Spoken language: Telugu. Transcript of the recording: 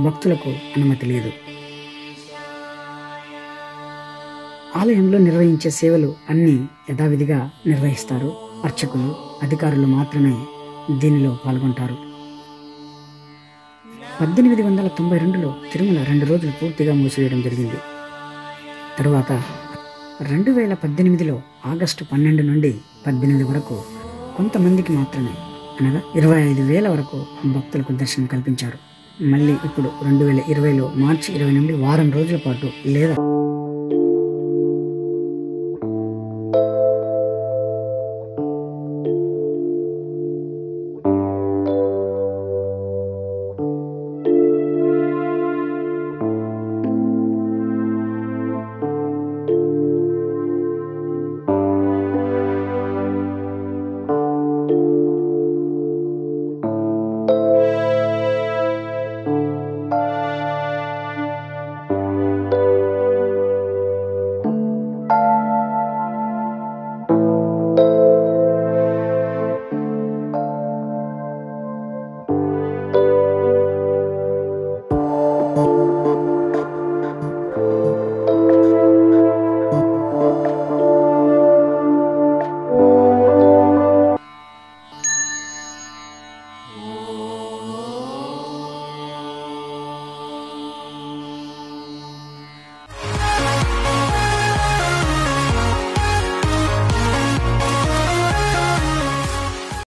భక్తులకు అనుమతి లేదు ఆలయంలో నిర్వహించే సేవలు అన్నీ యథావిధిగా నిర్వహిస్తారు అర్చకులు అధికారులు మాత్రమే దీనిలో పాల్గొంటారు పద్దెనిమిది వందల తొంభై రెండులో తిరుమల రెండు రోజులు పూర్తిగా మూసివేయడం జరిగింది తరువాత రెండు వేల పద్దెనిమిదిలో ఆగస్టు పన్నెండు నుండి పద్దెనిమిది వరకు కొంతమందికి మాత్రమే అనగా ఇరవై ఐదు వేల వరకు భక్తులకు దర్శనం కల్పించారు మళ్ళీ ఇప్పుడు రెండు వేల ఇరవైలో మార్చి ఇరవై నుండి వారం రోజుల పాటు లేదా